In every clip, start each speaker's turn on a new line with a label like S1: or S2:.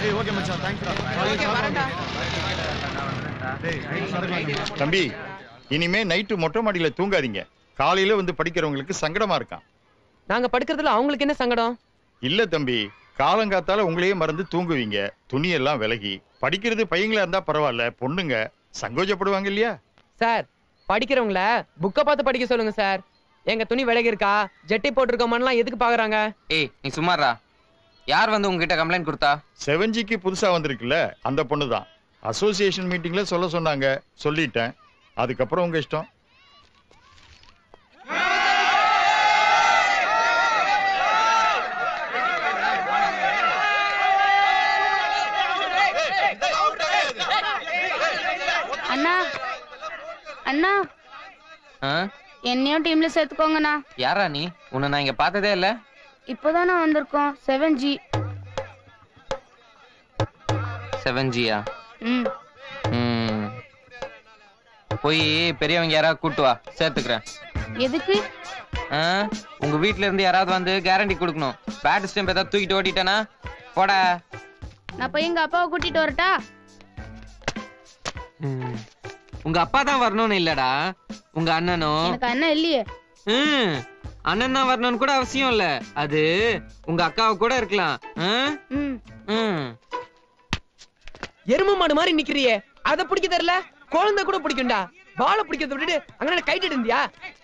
S1: ஏய் ஓகே மச்சான் தேங்க்ஸ்
S2: தம்பி இனிமே நைட்டு மொட்டை மாடியில தூங்காதீங்க காலையில வந்து படிக்கிறவங்களுக்கு சங்கடமா இருக்கான்
S3: நாங்க படுக்கிறதுல அவங்களுக்கு என்ன சங்கடம்
S2: இல்ல தம்பி காலங்காத்தால உங்களையே மறந்து தூங்குவீங்க துணியெல்லாம் விலகி படிக்கிறது பையங்களா இருந்தா பரவாயில்ல பொண்ணுங்க சங்கோஜப்படுவாங்க இல்லையா
S3: சார் படிக்கிறவங்கள புக்கை பார்த்து படிக்க சொல்லுங்க சார் எங்க துணி விலகி இருக்கா ஜெட்டி போட்டிருக்கோமான்லாம் எதுக்கு பாக்குறாங்க
S4: ஏய் நீ சும்மாறா யார் வந்து உங்ககிட்ட கம்ப்ளைண்ட் கொடுத்தா
S2: செவன்ஜிக்கு புதுசா வந்திருக்குல்ல அந்த பொண்ணு தான் அசோசியேஷன் மீட்டிங்ல சொல்ல சொன்னாங்க சொல்லிட்டேன் அதுக்கப்புறம் உங்க இஷ்டம்
S5: அண்ணா அண்ணா
S4: ஆ?
S5: என்னையும் டீம்ல சேர்த்துக்கோங்கண்ணா
S4: யாரா நீ உன்னை நான் இங்க பார்த்ததே இல்ல
S5: இப்போதான் நான் வந்திருக்கோம் செவன் ஜி
S4: செவன் ஜியா
S5: ம்
S4: ம் போய் பெரியவங்க யாராவது கூட்டு வா சேர்த்துக்கிறேன்
S5: எதுக்கு
S4: ஆ? உங்க வீட்ல இருந்து யாராவது வந்து கேரண்டி கொடுக்கணும் பேட் ஸ்டெம்ப் ஏதாவது தூக்கிட்டு ஓட்டிட்டேனா போடா
S5: நான் போய் எங்க அப்பாவை கூட்டிட்டு வரட்டா
S4: ம். உங்க அப்பா தான் வரணும்னு இல்லடா உங்க அண்ணனும்
S5: எனக்கு அண்ணன் இல்லையே
S4: ம். அண்ணன் தான் வரணும்னு கூட அவசியம் இல்ல அது உங்க அக்காவை கூட இருக்கலாம் ஆ?
S5: ம்
S4: ம்.
S3: எரும மாடு மாதிரி நிக்கிறியே அத பிடிக்க தெரியல குழந்தை கூட பிடிக்கும்டா பாலை பிடிக்கிறத விட்டுட்டு அங்க கைட்டு இருந்தியா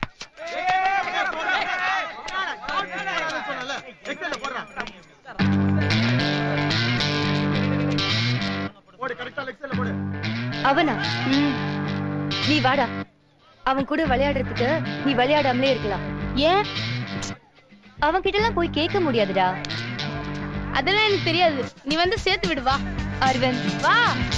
S1: போடு கரெக்டா லெக்ஸ்ல போடு
S6: அவனா
S5: ம்
S6: நீ வாடா அவன் கூட விளையாடுறதுக்கு நீ விளையாடாமலே இருக்கலாம்
S5: ஏன்
S6: அவன் கிட்ட எல்லாம் போய் கேட்க முடியாதுடா
S5: அதெல்லாம் எனக்கு தெரியாது நீ வந்து சேர்த்து விடு வா
S6: அரவிந்த்
S5: வா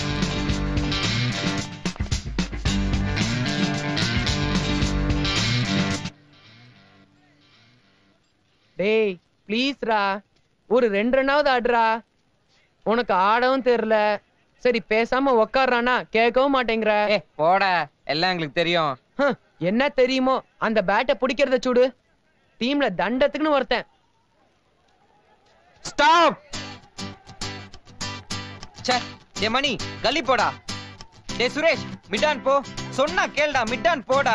S3: டேய் ப்ளீஸ்ரா ஒரு ரெண்டு ரெண்டாவது ஆடுறா உனக்கு ஆடவும் தெரியல சரி பேசாம உக்காடுறானா கேட்கவும் மாட்டேங்கிற
S4: ஏ போடா எல்லாம் எங்களுக்கு தெரியும்
S3: ஹம், என்ன தெரியுமோ அந்த பேட்டை பிடிக்கிறத சூடு டீம்ல தண்டத்துக்குன்னு ஒருத்தன்
S4: ஸ்டாப் ச்சே ஏ மணி கல்லி போடா டே சுரேஷ் மிட்டான் போ சொன்னா கேளுடா மிட்டான் போடா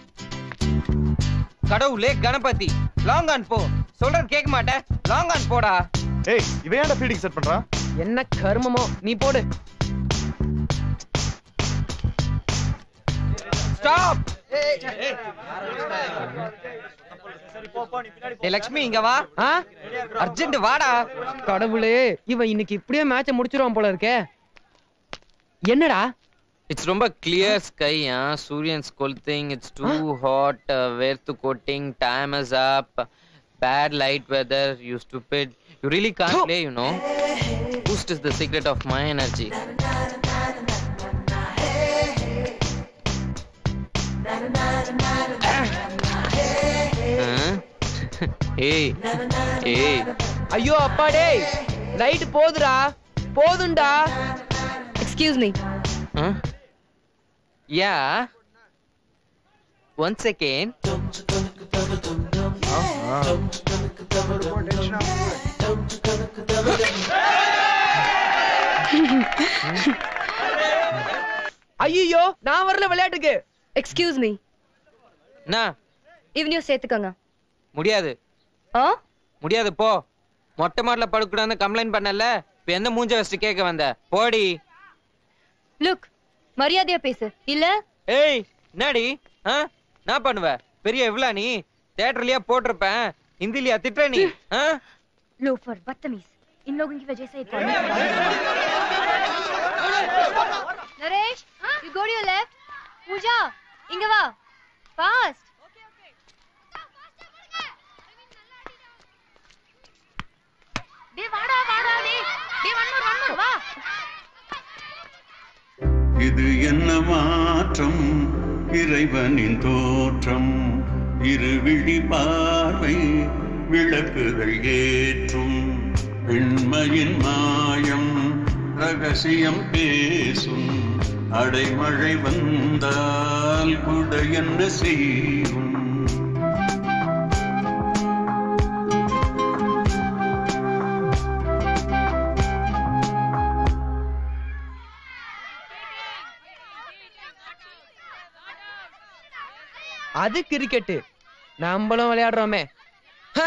S4: கடவுளே கணபதி லாங் ஆன் போ சொல்றது கேட்க மாட்டேன் லாங் ஆன் போடா
S1: ஏய் இவன் ஏன்டா ஃபீல்டிங் செட் பண்றான்
S3: என்ன கருமமோ நீ போடு
S4: ஸ்டாப் டே லக்ஷ்மி இங்க வா
S3: ஆ
S4: அர்ஜென்ட் வாடா
S3: கடவுளே இவன் இன்னைக்கு இப்படியே மேட்ச முடிச்சிருவான் போல இருக்கே என்னடா
S4: இட்ஸ் ரொம்ப கிளியர் ஸ்கை ஆ சூரியன்ஸ் கொல்திங் இட்ஸ் டூ ஹாட் வேர்த்து கோட்டிங் time is up bad light weather you stupid you really can play you no boost is the secret of my energy ஏய் ஏய்
S3: ஐயோ அப்பா டேய் லைட் போதுடா போதும்டா
S6: excuse me
S4: Huh? Yeah. One second.
S3: ஐயோ நான் வரல விளையாட்டுக்கு
S6: எக்ஸ்கியூஸ் மீ
S4: என்ன
S6: இவனையும் சேர்த்துக்கோங்க
S4: முடியாது
S6: ஆ
S4: முடியாது போ மொட்டை மாடல படுக்கூடாதுன்னு கம்ப்ளைண்ட் பண்ணல இப்ப எந்த மூஞ்ச வச்சுட்டு கேட்க வந்த போடி
S6: லுக் மரியாதையா பேசு இல்ல
S4: ஏய் என்னடி ஆ நான் பண்ணுவ பெரிய இவ்ளா நீ தியேட்டர்லயே போட்டிருப்பேன் ஹிந்திலியா திட்டுற நீ ஆ
S6: लोफर बदतमीज इन लोगों की वजह से एक college Naresh you go to your left Pooja இங்க வா ஃபாஸ்ட்
S5: டேய் வாடா வாடா டேய் டேய் ஒன் மோர் ஒன் மோர் வா
S7: இது என்ன மாற்றம் இறைவனின் தோற்றம் இருவிழி பார்வை விளக்குகள் ஏற்றும் பெண்மையின் மாயம் ரகசியம் பேசும் அடைமழை வந்தால் கூட என்ன செய்யும்
S3: அது கிரிக்கெட்டு நம்மளும் விளையாடுறோமே ஹ!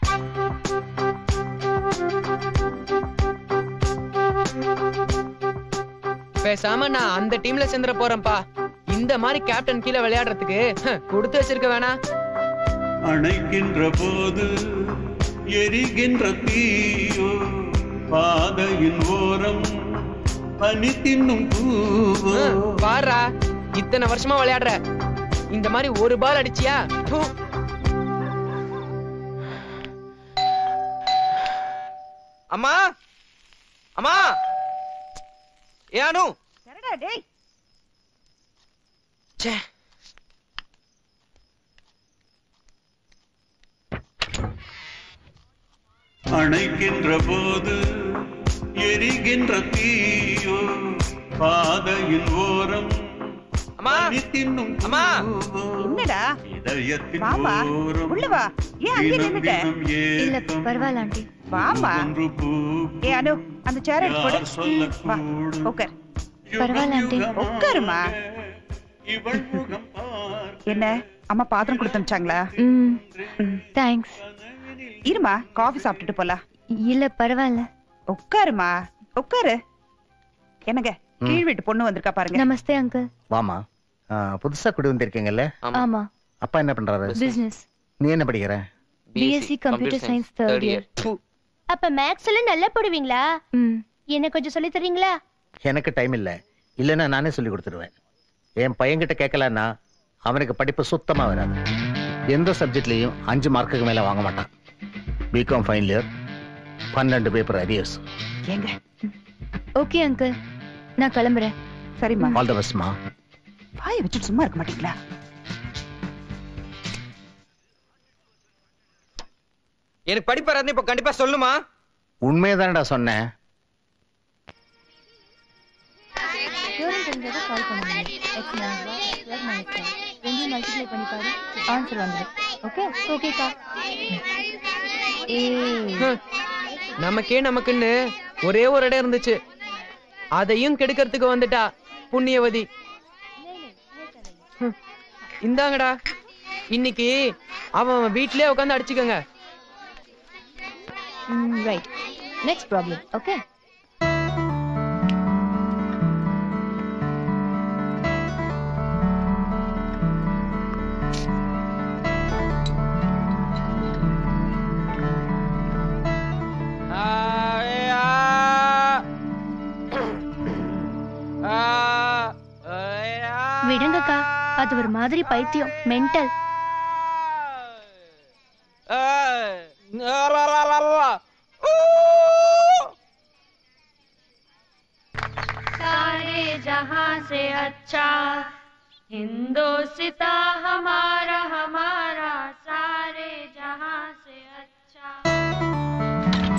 S3: பேசாம நான் அந்த டீம்ல சேர்ந்துட போறேன்ப்பா இந்த மாதிரி கேப்டன் கீழே விளையாடுறதுக்கு ஹ, கொடுத்து வச்சிருக்க வேணாம்
S7: அணைக்கின்ற போது எரிகின்ற தீயோ பாதையின் ஓரம் பனி தின்னும் பூவோ
S3: ஹ, பாருடா இத்தனை வருஷமா விளையாடுற இந்த மாதிரி ஒரு பால் அடிச்சியா தூ.
S4: அம்மா அம்மா ஏ அனு
S8: சரிடா டேய்
S3: ச்சே.
S7: அணைக்கின்ற போது எரிகின்ற தீயோ பாதையின் ஓரம்
S4: அம்மா
S7: பனி தின்னும்
S4: அம்மா.
S7: பூவோ
S8: என்னடா
S7: இதயத்தின்
S8: வாமா
S7: ஓரம்
S8: உள்ள வா ஏன் அங்கே
S7: தினம்
S8: நின்னுட்ட
S7: தினம்
S6: இல்ல
S7: ஏக்கம்
S6: பரவாயில்ல ஆண்டி
S8: வாமா
S7: ஒன்று பூ
S8: ஏ அனு அந்த சேர் எடுத்து போடு
S7: யார் சொல்லக்கூடும்
S8: வா உட்கார்
S6: பரவாயில்ல, ஆண்டி.
S8: உட்காருமா.
S7: இவள் முகம் பார்க்க
S8: என்ன அம்மா பாத்திரம் கொடுத்து அனுப்பிச்சாங்களா
S6: ம் தேங்க்ஸ்
S8: இருமா காஃபி சாப்பிட்டுட்டு போலாம்
S6: இல்ல பரவாயில்ல
S8: உட்காருமா உட்காரு என்னங்க கீழ் வீட்டு பொண்ணு வந்திருக்கா பாருங்க
S6: நமஸ்தே அங்கிள்
S9: வாமா ஆ, புதுசா குடி வந்திருக்கீங்கல்ல
S4: ஆமா
S6: ஆமா
S9: அப்பா என்ன பண்றாரு
S6: பிசினஸ்
S9: நீ என்ன படிக்கிற
S6: BSc Computer Science third year.
S10: அப்ப மேக்ஸ் எல்லாம் நல்லா போடுவீங்களா
S6: ம்
S10: என்ன கொஞ்சம் சொல்லி தரீங்களா
S9: எனக்கு டைம் இல்ல இல்லைன்னா நானே சொல்லி கொடுத்துருவேன் என் பையன்கிட்ட கேட்கலன்னா அவனுக்கு படிப்பு சுத்தமா வராது எந்த சப்ஜெக்ட்லயும் அஞ்சு மார்க்குக்கு மேல வாங்க மாட்டான் பிகாம் ஃபைனல் இயர் பன்னெண்டு பேப்பர் அரியர்ஸ்
S8: ஏங்க
S6: ஓகே அங்கிள் நான் கிளம்புறேன்
S8: சரிம்மா
S9: ஆல் த பெஸ்ட்மா
S8: வாயை வச்சுட்டு சும்மா இருக்க மாட்டீங்களா
S4: எனக்கு படிப்பு வராதுன்னு இப்ப கண்டிப்பா சொல்லுமா
S9: உண்மையதானடா சொன்னேன்
S6: தியோரம் தெரிஞ்சதை கால் பண்ணுங்க X minus Y minus Y ரெண்டையும் மல்டிப்ளை பண்ணி பாரு ஆன்சர் வந்துடும் ஓகே ஓகேக்கா ஏ
S3: ஹ. நமக்கே நமக்குன்னு ஒரே ஒரு இடம் இருந்துச்சு அதையும் கெடுக்கிறதுக்கு வந்துட்டா புண்ணியவதி ஹம். இந்தாங்கடா இன்னைக்கு அவன் அவன் வீட்லயே உட்காந்து அடிச்சுக்கோங்க
S6: ரைட் நெக்ஸ்ட் ப்ராப்ளம் ஓகே
S10: விடுங்கக்கா அது ஒரு மாதிரி பைத்தியம் மென்டல்
S5: सारे जहां से अच्छा हिंदोसिता हमारा हमारा सारे जहां से अच्छा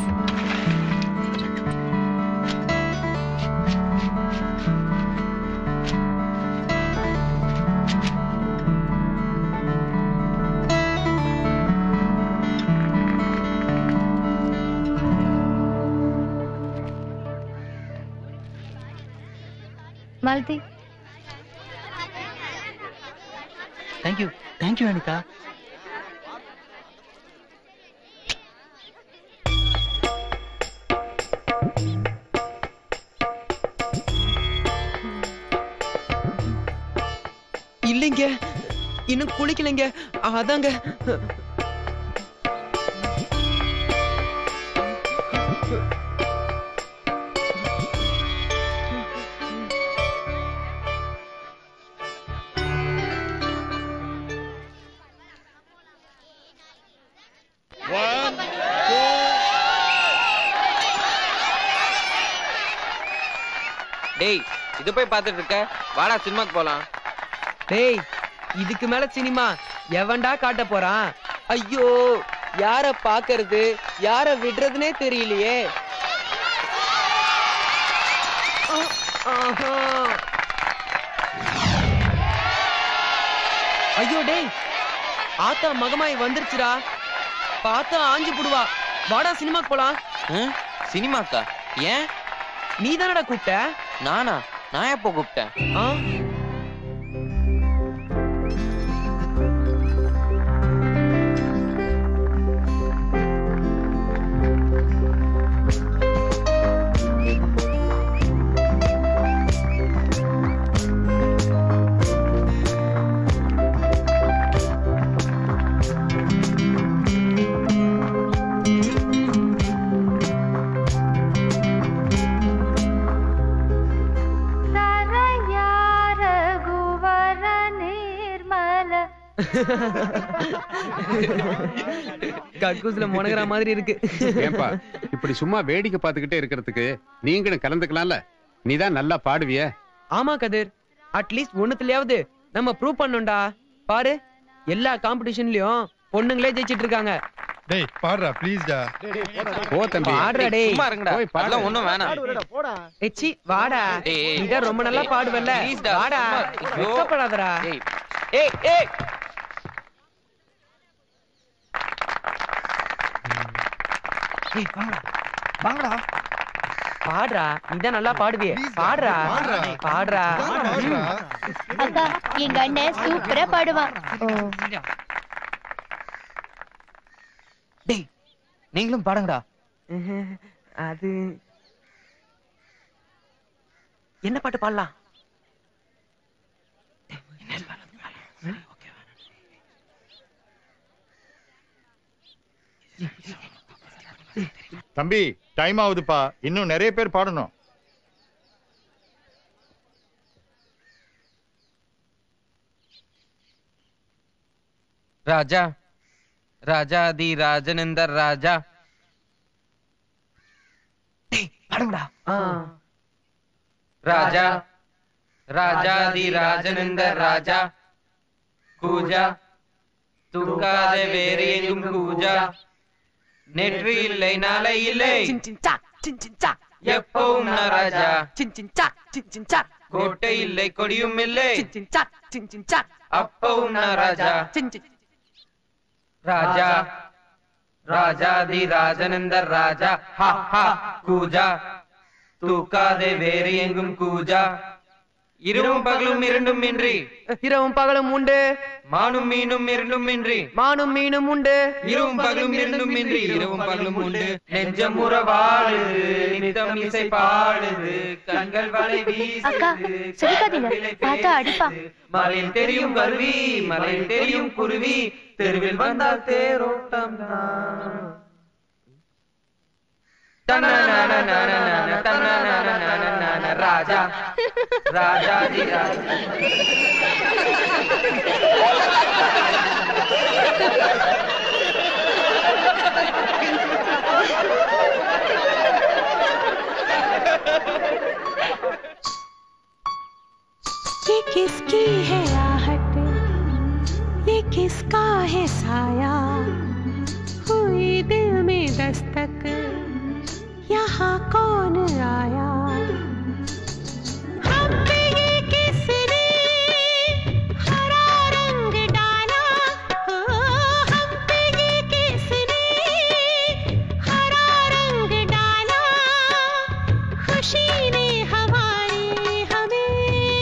S6: மாலதி
S9: தேங்க்யூ தேங்க்யூ அனிதா
S3: இல்லைங்க இன்னும் குளிக்கலைங்க அதாங்க
S4: டேய் இது போய் பார்த்துட்டு இருக்க வாடா சினிமாக்கு போலாம்
S3: டேய் இதுக்கு மேல சினிமா எவன்டா காட்ட போறான் ஐயோ யார பாக்குறது யார விடுறதுனே தெரியலையே ஆ, ஆஹா. ஐயோ டேய் ஆத்தா மகமாய் வந்துருச்சுடா பார்த்தா ஆஞ்சு புடுவா வாடா சினிமாக்கு போலாம்
S4: ஹம்? சினிமாக்கா ஏன்
S3: நீ தானடா கூப்பிட்ட
S4: நானா நான் எப்போ கூப்பிட்டேன்
S3: ஆ? கக்கூஸ்ல முனகிற மாதிரி இருக்கு
S11: ஏன்பா இப்படி சும்மா வேடிக்கை பார்த்துக்கிட்டே இருக்கிறதுக்கு நீங்களும் கலந்துக்கலாம்ல நீதான் நல்லா பாடுவிய
S3: ஆமா கதிர் அட்லீஸ்ட் ஒண்ணுத்துலயாவது நம்ம ப்ரூவ் பண்ணோம்டா பாரு எல்லா காம்படிஷன்லயும் பொண்ணுங்களே ஜெயிச்சிட்டு இருக்காங்க
S1: டேய் பாடுறா ப்ளீஸ்டா
S11: போ தம்பி
S3: பாடுறா டேய்
S4: சும்மா இருங்கடா
S11: போய் பாடு.
S4: அதெல்லாம் ஒண்ணும் வேணாம்
S3: எச்சி வாடா
S4: டேய், ஏய்.
S3: நீ தான் ரொம்ப நல்லா பாடுவல்ல
S4: Please டா,
S3: வாடா
S4: சும்மா. ஐயோ.
S3: வெக்கப்படாதடா
S4: ஏய்
S3: ஏய் ஏய் ஏய், வாடா.
S1: வாங்கடா
S3: பாடுறா நீ தான் நல்லா பாடுவியே
S1: Please டா,
S3: பாடுறா
S1: பாடுறா.
S3: பாடுறா
S1: பாடுறா
S10: அக்கா எங்க அண்ணன் சூப்பரா பாடுவான் ஓ
S4: டேய் நீங்களும் பாடுங்கடா
S3: அது என்ன பாட்டு பாடலாம்
S2: தம்பி டைம் ஆகுதுப்பா இன்னும் நிறைய பேர் பாடணும்
S4: ராஜா ராஜா தி ராஜனிந்தர் ராஜா
S3: பாடுங்கடா
S4: ராஜா ராஜா தி ராஜனிந்தர் ராஜா கூஜா தூக்காதே வேறு எங்கும் கூஜா நெற்றி இல்லை நாளை இல்லை எப்பவும் நான் ராஜா கோட்டை இல்லை கொடியும் இல்லை அப்பவும் நான் ராஜா ராஜா ராஜா தி ராஜனந்தர் ராஜா ஹா ஹா கூஜா தூக்காதே வேறு எங்கும் கூஜா இரவும் பகலும் இரண்டும் இன்றி
S3: இரவும் பகலும் உண்டு
S4: மானும் மீனும் இரண்டும் இன்றி
S3: மானும் மீனும் உண்டு
S4: இரவும் பகலும் இரண்டும் இன்றி இரவும் பகலும் உண்டு நெஞ்சம் உறவாடுது நித்தம் இசை பாடுது கண்கள் வலை
S10: அக்கா
S4: வீசுது
S10: சிரிக்காதீங்க பார்த்தா அடிப்பா
S4: மலையில் தெரியும் கருவி மலையில் தெரியும் குருவி தெருவில் வந்தால் தேரோட்டம் தான் தன்னனனனனனன, தன்னனனனனன, ராஜா ராஜாஜி ராஜா
S12: ये किसकी है आहट ये किसका है साया हुई दिल में दस्तक यहाँ कौन आया हम पे ये किसने हरा रंग डाला ओ, हम पे ये किसने हरा रंग डाला खुशी ने हमारी हमें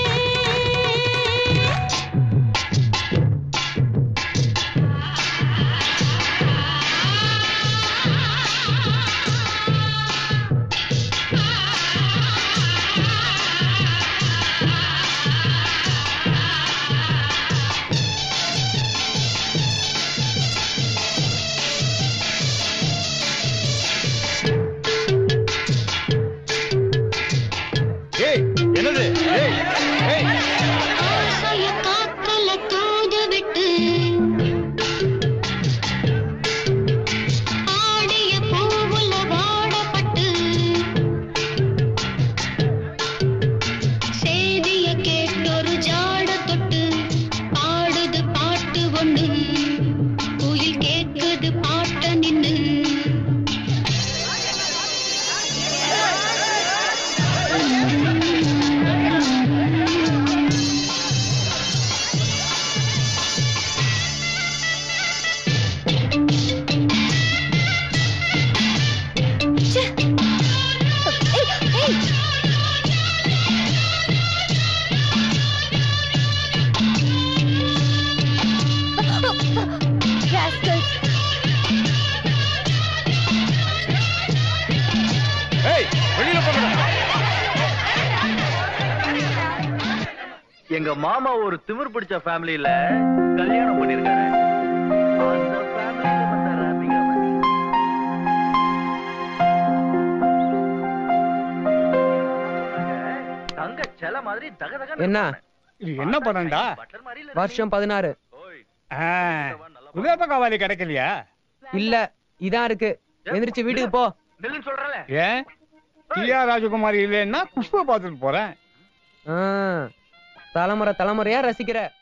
S2: ஏய் என்னது ஏய் ஏய்
S12: ஆசைய காத்துல தூது விட்டு ஆடிய பூவுல வாடப்பட்டு செய்திய கேட்டொரு ஜாட தொட்டு பாடுது பாட்டு ஒண்ணு குயில் கேக்குது பாட்ட நின்னு
S10: Rascals.
S2: ஏய் வெளியில போங்கடா
S1: எங்க மாமா ஒரு திமிர் பிடிச்ச ஃபேமிலில கல்யாணம் பண்ணிருக்காரு அந்த ஃபேமிலில வந்த ராதிகா மணி. தங்க செல மாதிரி தக தக
S3: என்ன
S11: இது என்ன படம்டா
S1: பட்டர் மாதிரி இல்ல
S3: வருஷம் பதினாறு
S13: குலேப கவாலி கிடைக்கலையா
S3: இல்ல இதான் இருக்கு எந்திரிச்சு வீட்டுக்கு போ
S1: நெல்லுன்னு சொல்றல
S13: ஏன் டிஆர் ராஜகுமாரி இல்லைன்னா புஷ்ப பார்த்துட்டு போறேன்
S3: ஆ, தலைமுறை தலைமுறையா ரசிக்கிற